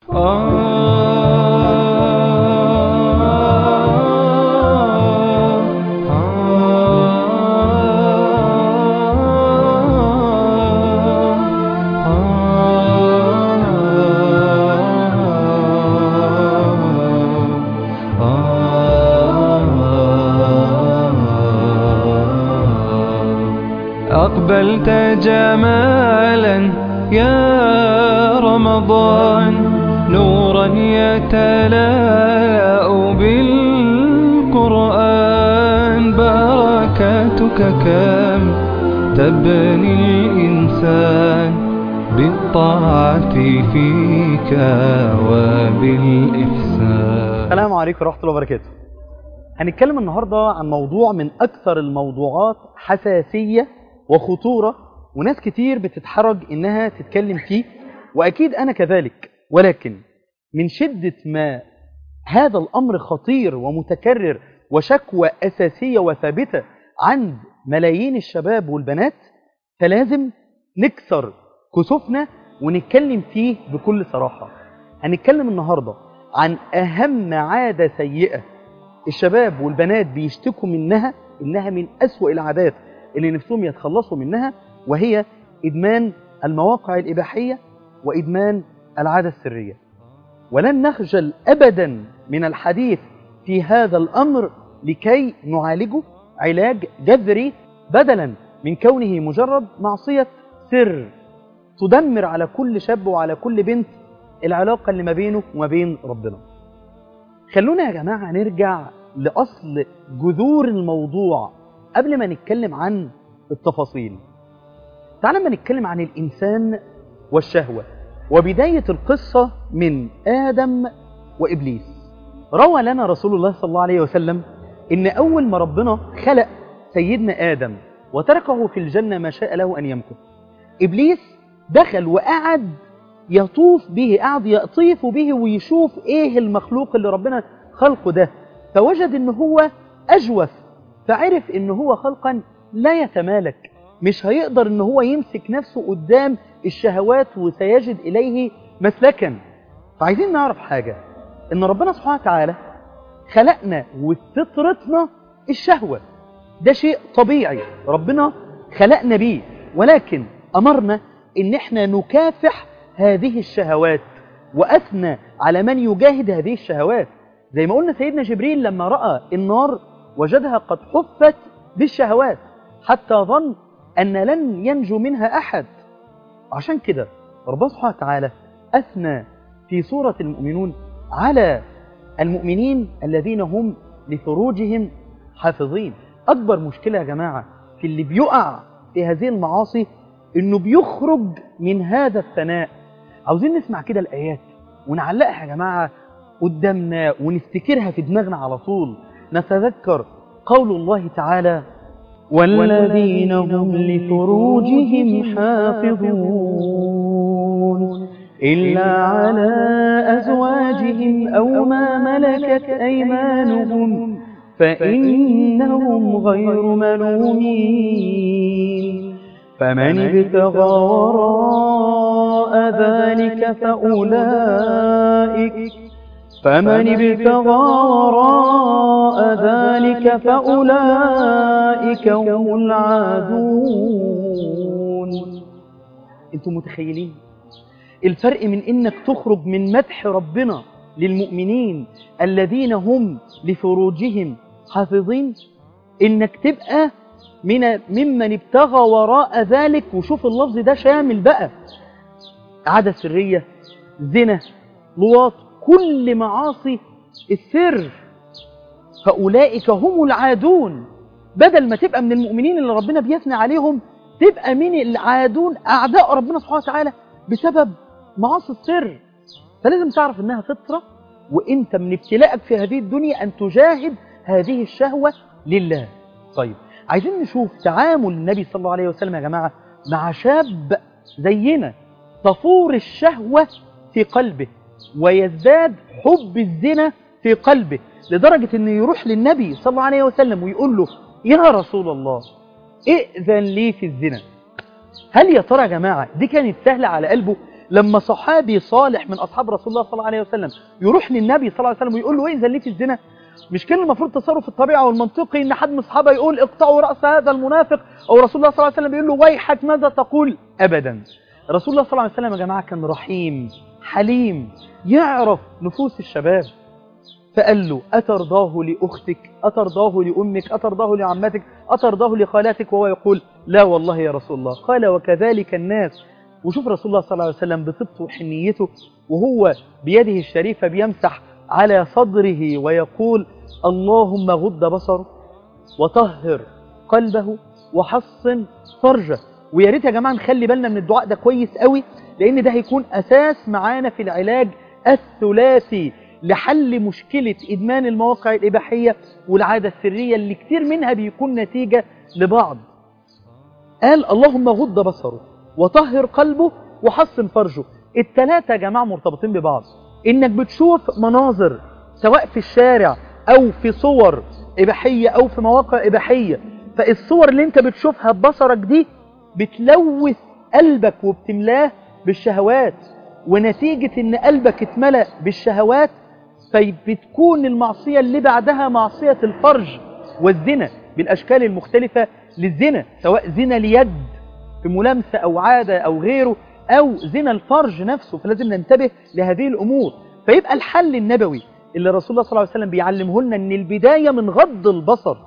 أقبلت جمالا يا رمضان نورا يتلاء بالقرآن بركاتك كم تبني الإنسان بالطاعة فيك وبالإحسان السلام عليكم ورحمة الله وبركاته هنتكلم النهاردة عن موضوع من أكثر الموضوعات حساسية وخطورة وناس كتير بتتحرج إنها تتكلم فيه وأكيد أنا كذلك ولكن من شدة ما هذا الأمر خطير ومتكرر وشكوى أساسية وثابتة عند ملايين الشباب والبنات فلازم نكسر كسوفنا ونتكلم فيه بكل صراحة هنتكلم النهاردة عن أهم عادة سيئة الشباب والبنات بيشتكوا منها إنها من أسوأ العادات اللي نفسهم يتخلصوا منها وهي إدمان المواقع الإباحية وإدمان العادة السرية ولن نخجل أبدا من الحديث في هذا الأمر لكي نعالجه علاج جذري بدلا من كونه مجرد معصية سر تدمر على كل شاب وعلى كل بنت العلاقة اللي ما بينه وما بين ربنا خلونا يا جماعة نرجع لأصل جذور الموضوع قبل ما نتكلم عن التفاصيل تعال ما نتكلم عن الإنسان والشهوة وبداية القصة من آدم وإبليس روى لنا رسول الله صلى الله عليه وسلم إن أول ما ربنا خلق سيدنا آدم وتركه في الجنة ما شاء له أن يمكث إبليس دخل وقعد يطوف به قعد يطيف به ويشوف إيه المخلوق اللي ربنا خلقه ده فوجد إن هو أجوف فعرف إن هو خلقا لا يتمالك مش هيقدر إن هو يمسك نفسه قدام الشهوات وسيجد إليه مسلكا فعايزين نعرف حاجة إن ربنا سبحانه وتعالى خلقنا وفطرتنا الشهوة ده شيء طبيعي ربنا خلقنا بيه ولكن أمرنا إن احنا نكافح هذه الشهوات وأثنى على من يجاهد هذه الشهوات زي ما قلنا سيدنا جبريل لما رأى النار وجدها قد حفت بالشهوات حتى ظن أن لن ينجو منها أحد عشان كده ربنا سبحانه وتعالى أثنى في سورة المؤمنون على المؤمنين الذين هم لفروجهم حافظين أكبر مشكلة يا جماعة في اللي بيقع في هذه المعاصي إنه بيخرج من هذا الثناء عاوزين نسمع كده الآيات ونعلقها يا جماعة قدامنا ونفتكرها في دماغنا على طول نتذكر قول الله تعالى والذين هم لفروجهم حافظون إلا على أزواجهم أو ما ملكت أيمانهم فإنهم غير ملومين فمن ابتغى وراء ذلك فأولئك فمن ابتغى وراء ذلك فأولئك هم العادون انتم متخيلين الفرق من انك تخرج من مدح ربنا للمؤمنين الذين هم لفروجهم حافظين انك تبقى من ممن ابتغى وراء ذلك وشوف اللفظ ده شامل بقى عادة سرية زنا لواط كل معاصي السر فأولئك هم العادون بدل ما تبقى من المؤمنين اللي ربنا بيثني عليهم تبقى من العادون أعداء ربنا سبحانه وتعالى بسبب معاصي السر فلازم تعرف إنها فطرة وإنت من ابتلاءك في هذه الدنيا أن تجاهد هذه الشهوة لله طيب عايزين نشوف تعامل النبي صلى الله عليه وسلم يا جماعة مع شاب زينا تفور الشهوة في قلبه ويزداد حب الزنا في قلبه لدرجة انه يروح للنبي صلى الله عليه وسلم ويقول له يا رسول الله ائذن لي في الزنا هل يا ترى يا جماعة دي كانت سهلة على قلبه لما صحابي صالح من أصحاب رسول الله صلى الله عليه وسلم يروح للنبي صلى الله عليه وسلم ويقول له إيه ليك الزنا مش كان المفروض تصرف الطبيعي والمنطقي ان حد من الصحابه يقول اقطعوا راس هذا المنافق او رسول الله صلى الله عليه وسلم بيقول له ويحك ماذا تقول ابدا رسول الله صلى الله عليه وسلم يا جماعه كان رحيم حليم يعرف نفوس الشباب فقال له أترضاه لأختك أترضاه لأمك أترضاه لعمتك أترضاه لخالاتك وهو يقول لا والله يا رسول الله قال وكذلك الناس وشوف رسول الله صلى الله عليه وسلم بطبته وحنيته وهو بيده الشريفة بيمسح على صدره ويقول اللهم غض بصره وطهر قلبه وحصن فرجه ويا ريت يا جماعة نخلي بالنا من الدعاء ده كويس قوي لأن ده هيكون أساس معانا في العلاج الثلاثي لحل مشكلة إدمان المواقع الإباحية والعادة السرية اللي كتير منها بيكون نتيجة لبعض قال اللهم غض بصره وطهر قلبه وحصن فرجه التلاتة يا جماعة مرتبطين ببعض إنك بتشوف مناظر سواء في الشارع أو في صور إباحية أو في مواقع إباحية فالصور اللي انت بتشوفها ببصرك دي بتلوث قلبك وبتملاه بالشهوات ونتيجة ان قلبك اتملأ بالشهوات فبتكون المعصية اللي بعدها معصية الفرج والزنا بالأشكال المختلفة للزنا سواء زنا اليد في ملامسة أو عادة أو غيره أو زنا الفرج نفسه فلازم ننتبه لهذه الأمور فيبقى الحل النبوي اللي رسول الله صلى الله عليه وسلم بيعلمه لنا ان البداية من غض البصر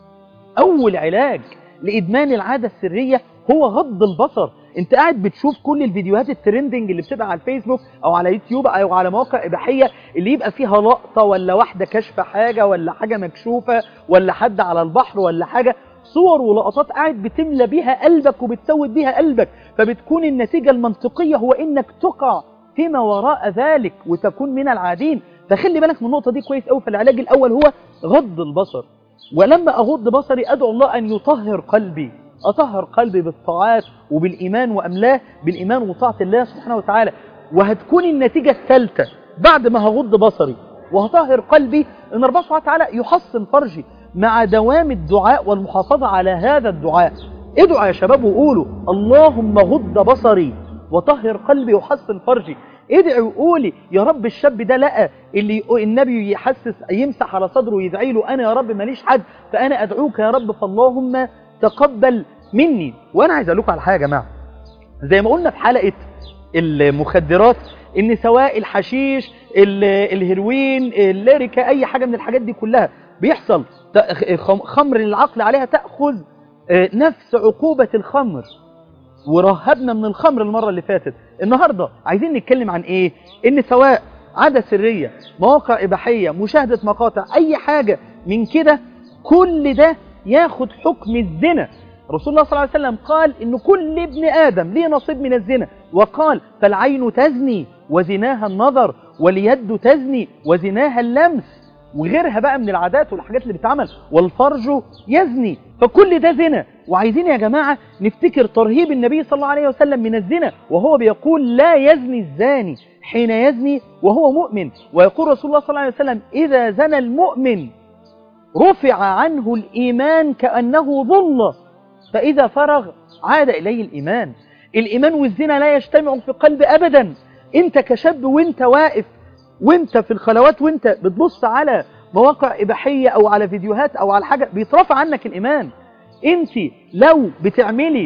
أول علاج لإدمان العادة السرية هو غض البصر انت قاعد بتشوف كل الفيديوهات الترندنج اللي بتبقى على الفيسبوك او على يوتيوب او على مواقع اباحيه اللي يبقى فيها لقطه ولا واحده كشف حاجه ولا حاجه مكشوفه ولا حد على البحر ولا حاجه صور ولقطات قاعد بتملى بيها قلبك وبتسود بيها قلبك فبتكون النتيجه المنطقيه هو انك تقع فيما وراء ذلك وتكون من العادين فخلي بالك من النقطه دي كويس قوي فالعلاج الاول هو غض البصر ولما اغض بصري ادعو الله ان يطهر قلبي أطهر قلبي بالطاعات وبالإيمان وأملاه بالإيمان وطاعة الله سبحانه وتعالى وهتكون النتيجة الثالثة بعد ما هغض بصري وهطهر قلبي أن ربنا سبحانه وتعالى يحصن فرجي مع دوام الدعاء والمحافظة على هذا الدعاء ادعوا يا شباب وقولوا اللهم غض بصري وطهر قلبي وحصن فرجي ادعي وقولي يا رب الشاب ده لقى اللي النبي يحسس يمسح على صدره ويدعي له انا يا رب ماليش حد فانا ادعوك يا رب فاللهم تقبل مني وانا عايز اقول لكم على حاجه يا جماعه زي ما قلنا في حلقه المخدرات ان سواء الحشيش الهيروين الليريكا اي حاجه من الحاجات دي كلها بيحصل خمر العقل عليها تاخذ نفس عقوبه الخمر ورهبنا من الخمر المره اللي فاتت النهارده عايزين نتكلم عن ايه ان سواء عاده سريه مواقع اباحيه مشاهده مقاطع اي حاجه من كده كل ده ياخد حكم الزنا رسول الله صلى الله عليه وسلم قال إن كل ابن آدم ليه نصيب من الزنا وقال فالعين تزني وزناها النظر واليد تزني وزناها اللمس وغيرها بقى من العادات والحاجات اللي بتعمل والفرج يزني فكل ده زنا وعايزين يا جماعة نفتكر ترهيب النبي صلى الله عليه وسلم من الزنا وهو بيقول لا يزني الزاني حين يزني وهو مؤمن ويقول رسول الله صلى الله عليه وسلم إذا زنى المؤمن رفع عنه الإيمان كأنه ظل فإذا فرغ عاد إليه الإيمان الإيمان والزنا لا يجتمع في قلب أبدا أنت كشاب وانت واقف وانت في الخلوات وانت بتبص على مواقع إباحية أو على فيديوهات أو على حاجة بيترفع عنك الإيمان أنت لو بتعملي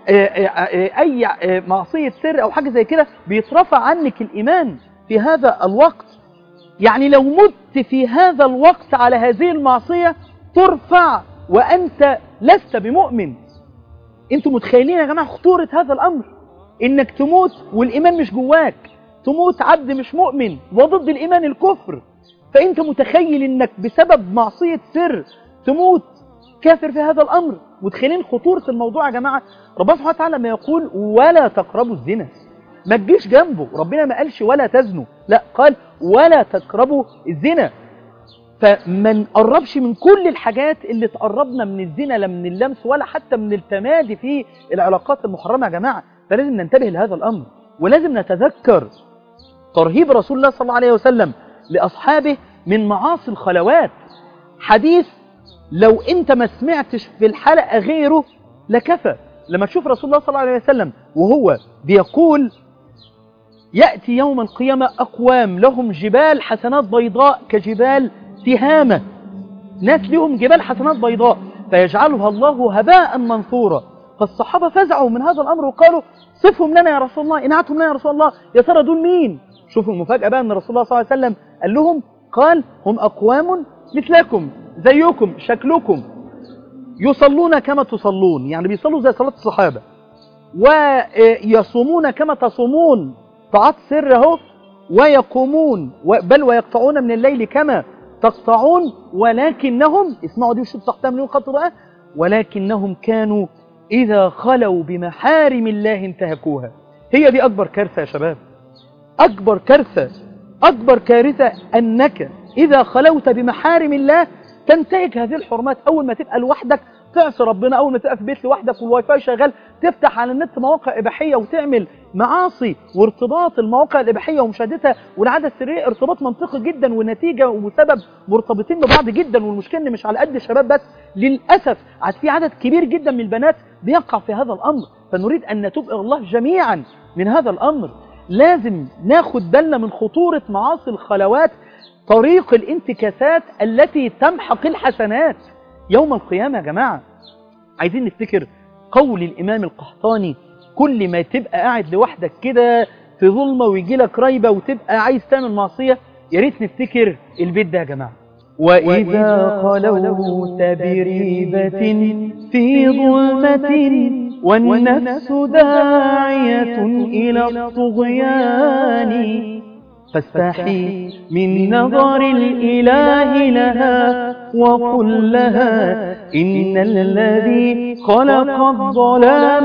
أي معصية سر أو حاجة زي كده بيترفع عنك الإيمان في هذا الوقت يعني لو مت في هذا الوقت على هذه المعصية ترفع وأنت لست بمؤمن انتوا متخيلين يا جماعة خطورة هذا الأمر إنك تموت والإيمان مش جواك تموت عبد مش مؤمن وضد الإيمان الكفر فأنت متخيل إنك بسبب معصية سر تموت كافر في هذا الأمر متخيلين خطورة الموضوع يا جماعة ربنا سبحانه وتعالى ما يقول ولا تقربوا الزنا ما تجيش جنبه ربنا ما قالش ولا تزنوا لا قال ولا تقربوا الزنا فما نقربش من كل الحاجات اللي تقربنا من الزنا لا من اللمس ولا حتى من التمادي في العلاقات المحرمة يا جماعة فلازم ننتبه لهذا الأمر ولازم نتذكر ترهيب رسول الله صلى الله عليه وسلم لأصحابه من معاصي الخلوات حديث لو انت ما سمعتش في الحلقة غيره لكفى لما تشوف رسول الله صلى الله عليه وسلم وهو بيقول يأتي يوم القيامة أقوام لهم جبال حسنات بيضاء كجبال تهامة ناس لهم جبال حسنات بيضاء فيجعلها الله هباء منثورا فالصحابة فزعوا من هذا الأمر وقالوا صفهم لنا يا رسول الله إنعتهم لنا يا رسول الله يا ترى دول مين شوفوا المفاجأة بقى أن رسول الله صلى الله عليه وسلم قال لهم قال هم أقوام مثلكم زيكم شكلكم يصلون كما تصلون يعني بيصلوا زي صلاة الصحابة ويصومون كما تصومون طاعات سر اهو ويقومون بل ويقطعون من الليل كما تقطعون ولكنهم اسمعوا دي وشوف تحتها مليون خط بقى ولكنهم كانوا إذا خلوا بمحارم الله انتهكوها هي دي أكبر كارثة يا شباب أكبر كارثة أكبر كارثة أنك إذا خلوت بمحارم الله تنتهك هذه الحرمات أول ما تبقى لوحدك تعصي ربنا أول ما تبقى في بيت لوحدك والواي فاي شغال تفتح على النت مواقع إباحية وتعمل معاصي وارتباط المواقع الإباحية ومشاهدتها والعادة السرية ارتباط منطقي جدا والنتيجة وسبب مرتبطين ببعض جدا والمشكلة إن مش على قد الشباب بس للأسف عاد في عدد كبير جدا من البنات بيقع في هذا الأمر فنريد أن نتوب إلى الله جميعا من هذا الأمر لازم ناخد بالنا من خطورة معاصي الخلوات طريق الانتكاسات التي تمحق الحسنات يوم القيامة يا جماعة عايزين نفتكر قول الإمام القحطاني كل ما تبقى قاعد لوحدك كده في ظلمة ويجي لك ريبة وتبقى عايز تعمل معصية يا ريت نفتكر البيت ده يا جماعة وإذا خلوت بريبة في ظلمة والنفس داعية إلى الطغيان فاستحي من نظر الإله لها وقل لها إن الذي خلق الظلام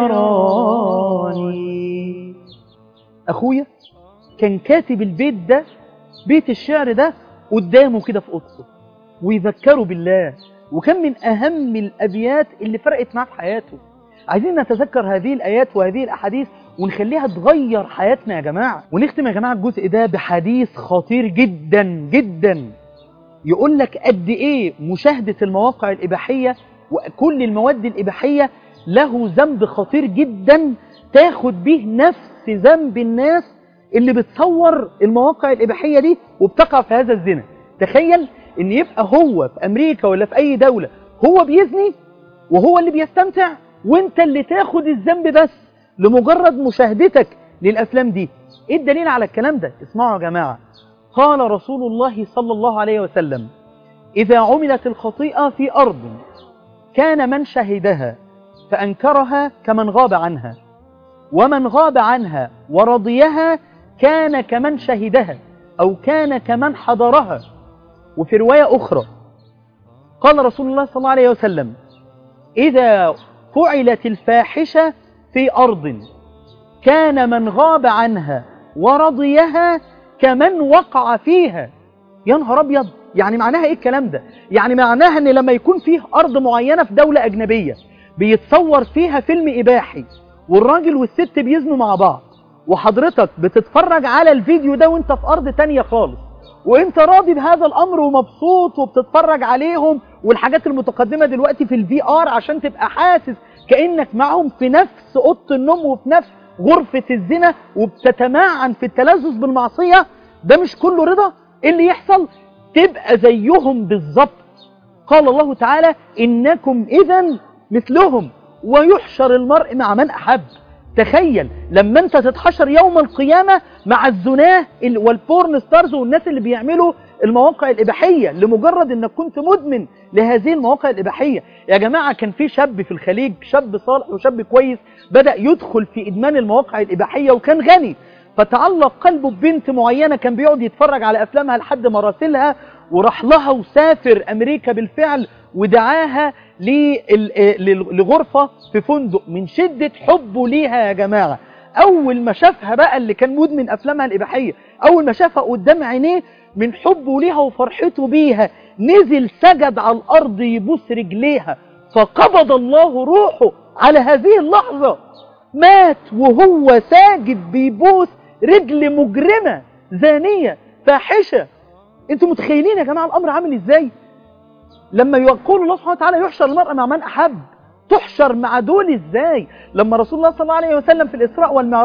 يراني أخويا كان كاتب البيت ده بيت الشعر ده قدامه كده في أوضته ويذكره بالله وكان من أهم الأبيات اللي فرقت معاه في حياته عايزين نتذكر هذه الآيات وهذه الأحاديث ونخليها تغير حياتنا يا جماعة ونختم يا جماعة الجزء ده بحديث خطير جدا جدا يقول لك قد إيه مشاهدة المواقع الإباحية وكل المواد الإباحية له ذنب خطير جدا تاخد به نفس ذنب الناس اللي بتصور المواقع الإباحية دي وبتقع في هذا الزنا تخيل ان يبقى هو في أمريكا ولا في أي دولة هو بيزني وهو اللي بيستمتع وانت اللي تاخد الذنب بس لمجرد مشاهدتك للأفلام دي ايه الدليل على الكلام ده اسمعوا يا جماعة قال رسول الله صلى الله عليه وسلم إذا عملت الخطيئة في أرض كان من شهدها فأنكرها كمن غاب عنها ومن غاب عنها ورضيها كان كمن شهدها أو كان كمن حضرها وفي رواية أخرى قال رسول الله صلى الله عليه وسلم إذا فعلت الفاحشة في أرض كان من غاب عنها ورضيها كمن وقع فيها يا نهار أبيض يعني معناها إيه الكلام ده يعني معناها أن لما يكون فيه أرض معينة في دولة أجنبية بيتصور فيها فيلم إباحي والراجل والست بيزنوا مع بعض وحضرتك بتتفرج على الفيديو ده وانت في أرض تانية خالص وانت راضي بهذا الأمر ومبسوط وبتتفرج عليهم والحاجات المتقدمة دلوقتي في الفي آر عشان تبقى حاسس كأنك معهم في نفس أوضة النوم وفي نفس غرفة الزنا وبتتمعن في التلذذ بالمعصية ده مش كله رضا ايه اللي يحصل تبقى زيهم بالظبط قال الله تعالى إنكم إذا مثلهم ويحشر المرء مع من أحب تخيل لما انت تتحشر يوم القيامة مع الزناه والبورن ستارز والناس اللي بيعملوا المواقع الإباحية لمجرد انك كنت مدمن لهذه المواقع الإباحية يا جماعة كان في شاب في الخليج شاب صالح وشاب كويس بدأ يدخل في إدمان المواقع الإباحية وكان غني فتعلق قلبه ببنت معينة كان بيقعد يتفرج على أفلامها لحد ما راسلها وراح لها وسافر أمريكا بالفعل ودعاها لغرفة في فندق من شدة حبه ليها يا جماعة أول ما شافها بقى اللي كان مدمن أفلامها الإباحية أول ما شافها قدام عينيه من حبه ليها وفرحته بيها نزل سجد على الأرض يبوس رجليها فقبض الله روحه على هذه اللحظة مات وهو ساجد بيبوس رجل مجرمة زانية فاحشة انتوا متخيلين يا جماعة الأمر عامل ازاي لما يقول الله سبحانه وتعالى يحشر المرء مع من أحب تحشر مع دول ازاي لما رسول الله صلى الله عليه وسلم في الإسراء والمعراج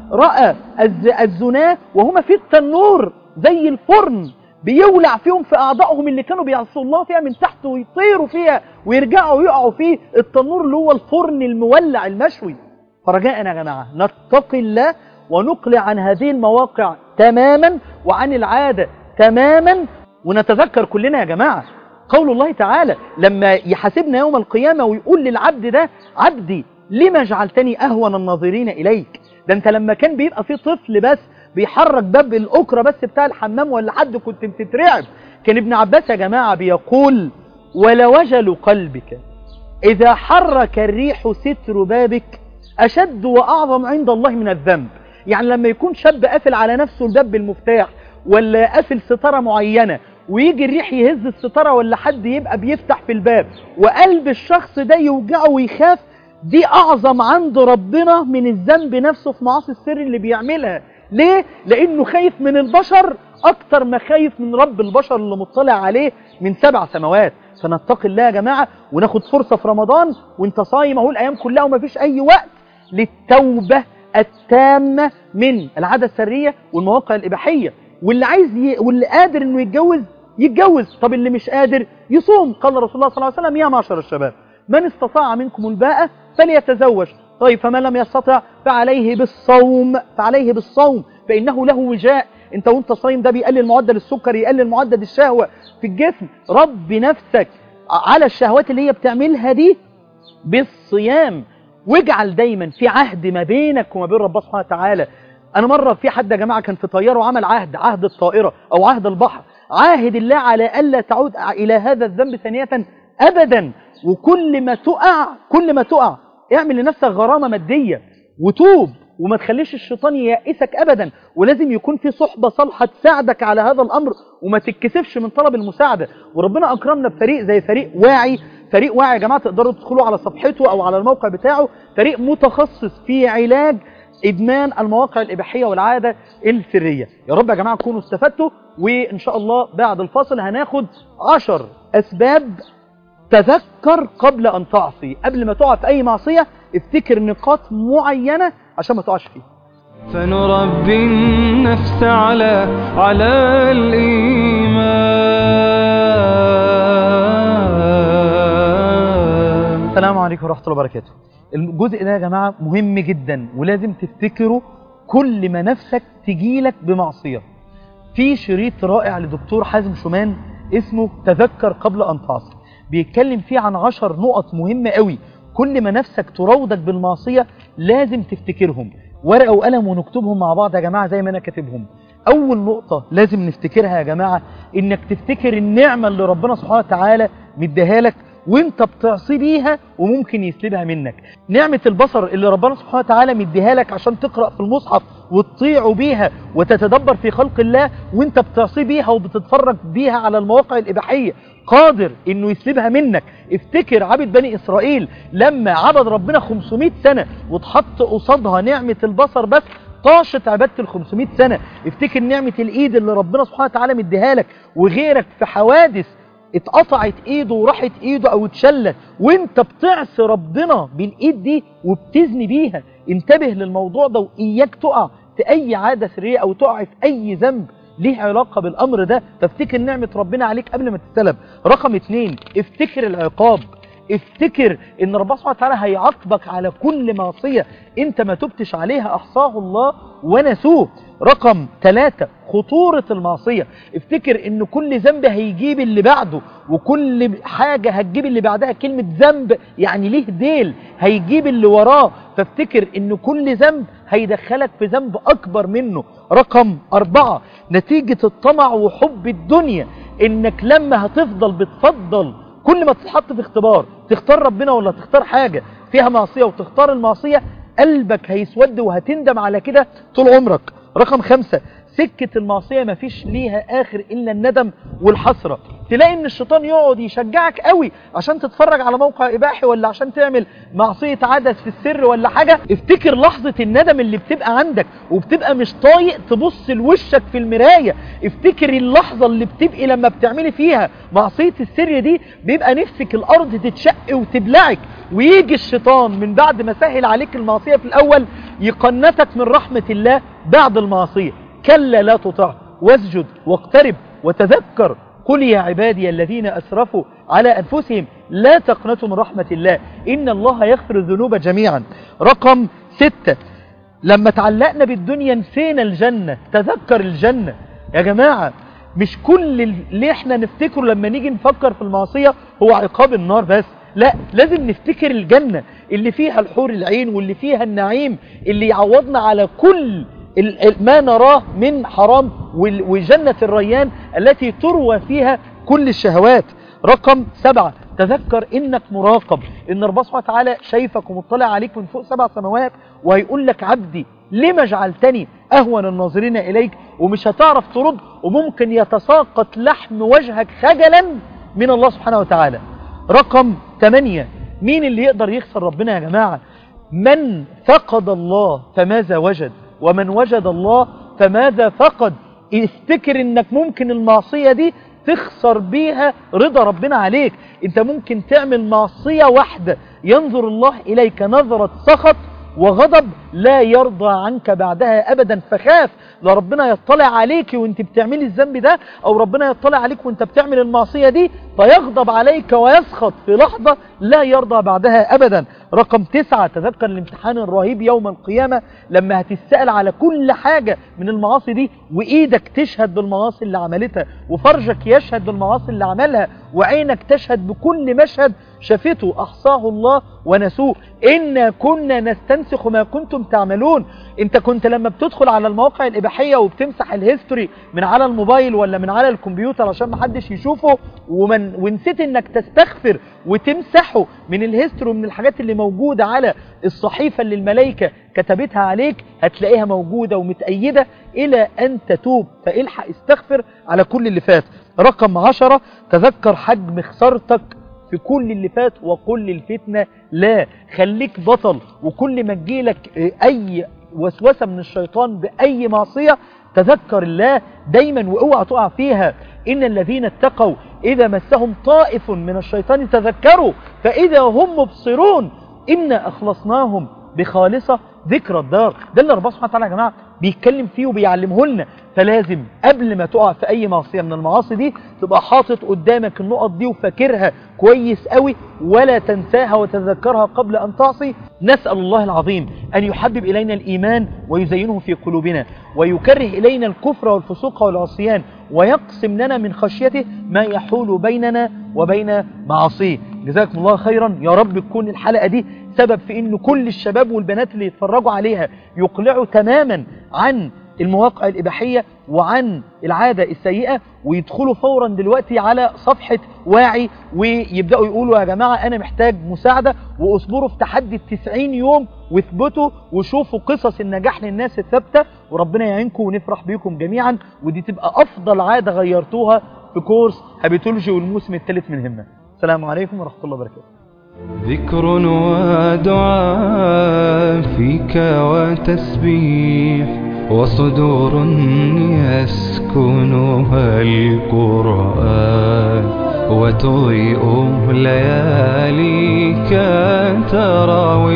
رأى الز- الزناة وهما في التنور زي الفرن بيولع فيهم في أعضائهم اللي كانوا بيعصوا الله فيها من تحت ويطيروا فيها ويرجعوا يقعوا فيه التنور اللي هو الفرن المولع المشوي فرجاءنا يا جماعة نتقي الله ونقلع عن هذه المواقع تماما وعن العادة تماما ونتذكر كلنا يا جماعة قول الله تعالى لما يحاسبنا يوم القيامة ويقول للعبد ده عبدي لما جعلتني أهون الناظرين إليك ده انت لما كان بيبقى في طفل بس بيحرك باب الأكرة بس بتاع الحمام ولا حد كنت بتترعب كان ابن عباس يا جماعة بيقول ولوجل قلبك إذا حرك الريح ستر بابك أشد وأعظم عند الله من الذنب يعني لما يكون شاب قافل على نفسه الباب بالمفتاح ولا قافل ستارة معينة ويجي الريح يهز الستارة ولا حد يبقى بيفتح في الباب وقلب الشخص ده يوجعه ويخاف دي أعظم عند ربنا من الذنب نفسه في معاصي السر اللي بيعملها ليه؟ لأنه خايف من البشر أكتر ما خايف من رب البشر اللي مطلع عليه من سبع سماوات فنتقي الله يا جماعة وناخد فرصة في رمضان وانت صايم اهو الأيام كلها وما فيش أي وقت للتوبة التامة من العادة السرية والمواقع الإباحية واللي عايز ي... واللي قادر انه يتجوز يتجوز طب اللي مش قادر يصوم قال رسول الله صلى الله عليه وسلم يا معشر الشباب من استطاع منكم الباءة فليتزوج طيب فمن لم يستطع فعليه بالصوم فعليه بالصوم فإنه له وجاء انت وانت صايم ده بيقلل معدل السكر يقلل معدل الشهوة في الجسم رب نفسك على الشهوات اللي هي بتعملها دي بالصيام واجعل دايما في عهد ما بينك وما بين ربنا سبحانه وتعالى انا مرة في حد يا جماعة كان في طيارة وعمل عهد عهد الطائرة او عهد البحر عاهد الله على ألا تعود إلى هذا الذنب ثانية أبدا وكل ما تقع كل ما تقع اعمل لنفسك غرامة مادية وتوب وما تخليش الشيطان ييأسك أبدا ولازم يكون في صحبة صالحة تساعدك على هذا الأمر وما تتكسفش من طلب المساعدة وربنا أكرمنا بفريق زي فريق واعي فريق واعي يا جماعة تقدروا تدخلوا على صفحته أو على الموقع بتاعه فريق متخصص في علاج إدمان المواقع الإباحية والعادة السرية يا رب يا جماعة تكونوا استفدتوا وإن شاء الله بعد الفاصل هناخد عشر أسباب تذكر قبل أن تعصي قبل ما تقع في أي معصية افتكر نقاط معينة عشان ما تقعش فيها فنربي النفس على على الإيمان السلام عليكم ورحمة الله وبركاته الجزء ده يا جماعة مهم جدا ولازم تفتكروا كل ما نفسك تجيلك بمعصية في شريط رائع لدكتور حازم شومان اسمه تذكر قبل أن تعصي بيتكلم فيه عن عشر نقط مهمة قوي كل ما نفسك تراودك بالمعصية لازم تفتكرهم ورقة وقلم ونكتبهم مع بعض يا جماعة زي ما أنا كاتبهم أول نقطة لازم نفتكرها يا جماعة إنك تفتكر النعمة اللي ربنا سبحانه وتعالى مديها لك وانت بتعصي بيها وممكن يسلبها منك نعمة البصر اللي ربنا سبحانه وتعالى مديها لك عشان تقرأ في المصحف وتطيع بيها وتتدبر في خلق الله وانت بتعصي بيها وبتتفرج بيها على المواقع الإباحية قادر انه يسلبها منك افتكر عبد بني اسرائيل لما عبد ربنا 500 سنة واتحط قصادها نعمة البصر بس طاشت عبادة ال 500 سنة افتكر نعمة الايد اللي ربنا سبحانه وتعالى مديها لك وغيرك في حوادث اتقطعت ايده وراحت ايده او اتشلت وانت بتعصي ربنا بالايد دي وبتزني بيها انتبه للموضوع ده واياك تقع في اي عادة سرية او تقع في اي ذنب ليه علاقة بالامر ده فافتكر نعمة ربنا عليك قبل ما تتسلب رقم اتنين افتكر العقاب افتكر ان ربنا سبحانه وتعالى هيعاقبك على كل معصية انت ما تبتش عليها احصاه الله ونسوه رقم ثلاثة خطورة المعصية افتكر ان كل ذنب هيجيب اللي بعده وكل حاجة هتجيب اللي بعدها كلمة ذنب يعني ليه ديل هيجيب اللي وراه فافتكر ان كل ذنب هيدخلك في ذنب اكبر منه رقم اربعة نتيجة الطمع وحب الدنيا انك لما هتفضل بتفضل كل ما تتحط في اختبار تختار ربنا ولا تختار حاجة فيها معصية وتختار المعصية قلبك هيسود وهتندم على كده طول عمرك رقم خمسة سكة المعصية مفيش ليها آخر إلا الندم والحسرة تلاقي ان الشيطان يقعد يشجعك قوي عشان تتفرج على موقع إباحي ولا عشان تعمل معصية عدس في السر ولا حاجة افتكر لحظة الندم اللي بتبقى عندك وبتبقى مش طايق تبص لوشك في المراية افتكر اللحظة اللي بتبقي لما بتعملي فيها معصية السر دي بيبقى نفسك الأرض تتشق وتبلعك ويجي الشيطان من بعد ما سهل عليك المعصية في الأول يقنتك من رحمة الله بعد المعصية كلا لا تطع واسجد واقترب وتذكر قل يا عبادي الذين أسرفوا على أنفسهم لا تقنطوا من رحمة الله إن الله يغفر الذنوب جميعا رقم ستة لما تعلقنا بالدنيا نسينا الجنة تذكر الجنة يا جماعة مش كل اللي احنا نفتكره لما نيجي نفكر في المعصية هو عقاب النار بس لا لازم نفتكر الجنة اللي فيها الحور العين واللي فيها النعيم اللي يعوضنا على كل ال- ال- ما نراه من حرام وال- وجنة الريان التي تروى فيها كل الشهوات رقم سبعة تذكر انك مراقب ان ربنا سبحانه وتعالى شايفك ومطلع عليك من فوق سبع سماوات وهيقول لك عبدي لما جعلتني اهون الناظرين اليك ومش هتعرف ترد وممكن يتساقط لحم وجهك خجلا من الله سبحانه وتعالى رقم 8 مين اللي يقدر يخسر ربنا يا جماعة من فقد الله فماذا وجد ومن وجد الله فماذا فقد افتكر انك ممكن المعصية دي تخسر بيها رضا ربنا عليك انت ممكن تعمل معصية واحدة ينظر الله اليك نظرة سخط وغضب لا يرضى عنك بعدها ابدا فخاف لا ربنا يطلع عليك وانت بتعملي الذنب ده او ربنا يطلع عليك وانت بتعمل المعصية دي فيغضب عليك ويسخط في لحظة لا يرضى بعدها ابدا رقم تسعة تذكر الامتحان الرهيب يوم القيامة لما هتسأل على كل حاجة من المعاصي دي وايدك تشهد بالمعاصي اللي عملتها وفرجك يشهد بالمعاصي اللي عملها وعينك تشهد بكل مشهد شافته احصاه الله ونسوه إنا كنا نستنسخ ما كنتم تعملون انت كنت لما بتدخل على المواقع الإباحية وبتمسح الهيستوري من على الموبايل ولا من على الكمبيوتر عشان ما حدش يشوفه ومن ونسيت انك تستغفر وتمسحه من الهيستوري ومن الحاجات اللي موجودة على الصحيفة اللي الملائكة كتبتها عليك هتلاقيها موجودة ومتأيدة إلى أن تتوب فالحق استغفر على كل اللي فات رقم عشرة تذكر حجم خسارتك في كل اللي فات وكل الفتنة لا خليك بطل وكل ما تجيلك أي وسوسة من الشيطان بأي معصية تذكر الله دايما واوعى تقع فيها إن الذين اتقوا إذا مسهم طائف من الشيطان تذكروا فإذا هم مبصرون إنا أخلصناهم بخالصة ذكر الدار ده اللي ربنا سبحانه وتعالى يا جماعة بيتكلم فيه وبيعلمه لنا فلازم قبل ما تقع في أي معصية من المعاصي دي تبقى حاطط قدامك النقط دي وفاكرها كويس قوي ولا تنساها وتذكرها قبل أن تعصي نسأل الله العظيم أن يحبب إلينا الإيمان ويزينه في قلوبنا ويكره إلينا الكفر والفسوق والعصيان ويقسم لنا من خشيته ما يحول بيننا وبين معاصيه جزاكم الله خيرا يا رب تكون الحلقة دي سبب في ان كل الشباب والبنات اللي يتفرجوا عليها يقلعوا تماما عن المواقع الإباحية وعن العادة السيئة ويدخلوا فورا دلوقتي على صفحة واعي ويبدأوا يقولوا يا جماعة أنا محتاج مساعدة وأصبروا في تحدي التسعين يوم واثبتوا وشوفوا قصص النجاح للناس الثابتة وربنا يعينكم ونفرح بيكم جميعا ودي تبقى أفضل عادة غيرتوها في كورس هابيتولوجي والموسم الثالث من همة السلام عليكم ورحمة الله وبركاته ذكر ودعاء فيك وتسبيح وصدور يسكنها القرآن وتضيء لياليك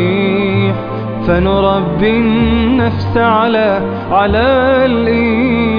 تراويح فنربي النفس على على الإيمان